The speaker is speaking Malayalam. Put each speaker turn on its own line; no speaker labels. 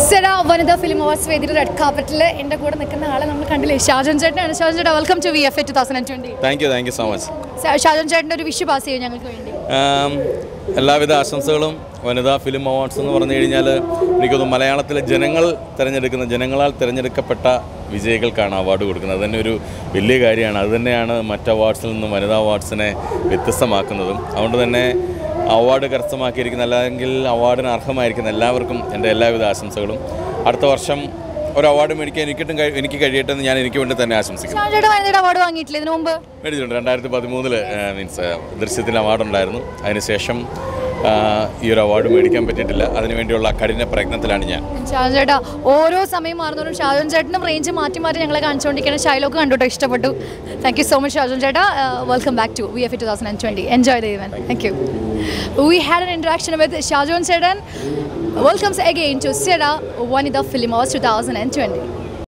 സെറ വനിതാ ഫിലിം അവാർഡ്സ് വേദിയിൽ റെഡ് കാർപ്പറ്റിൽ എൻ്റെ കൂടെ നിൽക്കുന്ന ആളെ നമ്മൾ കണ്ടില്ലേ ഷാജൻ ചേട്ടനാണ് ഷാജൻ ചേട്ടാ welcome to V F A two thousand twenty
thank you thank you so much
Shajan ചേട്ടൻ്റെ ഒരു വിഷ് പാസ് ചെയ്യും ഞങ്ങൾക്ക് വേണ്ടി
എല്ലാവിധ ആശംസകളും വനിതാ ഫിലിം അവാർഡ്സ് എന്ന് പറഞ്ഞു കഴിഞ്ഞാൽ എനിക്കൊന്ന് മലയാളത്തിലെ ജനങ്ങൾ തിരഞ്ഞെടുക്കുന്ന ജനങ്ങളാൽ തിരഞ്ഞെടുക്കപ്പെട്ട വിജയികൾക്കാണ് അവാർഡ് കൊടുക്കുന്നത് അതുതന്നെ ഒരു വലിയ കാര്യമാണ് അതുതന്നെയാണ് മറ്റ് അവാർഡ്സിൽ നിന്നും വനിതാ അവാർഡ്സിനെ വ്യത്യസ്തമാക്കുന്നതും അതുകൊണ്ട് തന്നെ അവാർഡ് കരസ്ഥമാക്കിയിരിക്കുന്ന അല്ലെങ്കിൽ അവാർഡിന് അർഹമായിരിക്കുന്ന എല്ലാവർക്കും എൻ്റെ എല്ലാവിധ ആശംസകളും അടുത്ത വർഷം ഒരു അവാർഡ് മേടിക്കാൻ എനിക്കിട്ടും കഴി- എനിക്ക് കഴിയട്ടെ എന്ന് ഞാൻ എനിക്ക് വേണ്ടി തന്നെ ആശംസിക്കുന്നു
ഷാജൻ ചേട്ടൻ വനിതയുടെ അവാർഡ് വാങ്ങിയിട്ടില്ല ഇതിനു മുമ്പ്
മേടിച്ചിട്ടുണ്ട് രണ്ടായിരത്തി പതിമൂന്നില് മീൻസ് ദൃശ്യത്തിന് അവാർഡുണ്ടായിരുന്നു അതിനുശേഷം ആ, ഈ ഒരു അവാർഡ് മേടിക്കാൻ പറ്റിയിട്ടില്ല അതിനുവേണ്ടിയുള്ള കഠിന പ്രയത്നത്തിലാണ് ഞാൻ
ഷാജൻ ചേട്ടാ ഓരോ സമയം മാറുന്നവരും ഷാജൻ ചേട്ടനും റേഞ്ച് മാറ്റി മാറ്റി ഞങ്ങളെ കാണിച്ചുകൊണ്ടിരിക്കുന്ന ഷൈലോക്ക് കണ്ടുട്ടോ ഇഷ്ടപ്പെട്ടു thank you so much Shajan ചേട്ടാ welcome back to V F two thousand and twenty enjoy the event thank you we had an interaction with Shajon ചേട്ടൻ welcomes again to Cera Vanitha film awards two thousand and twenty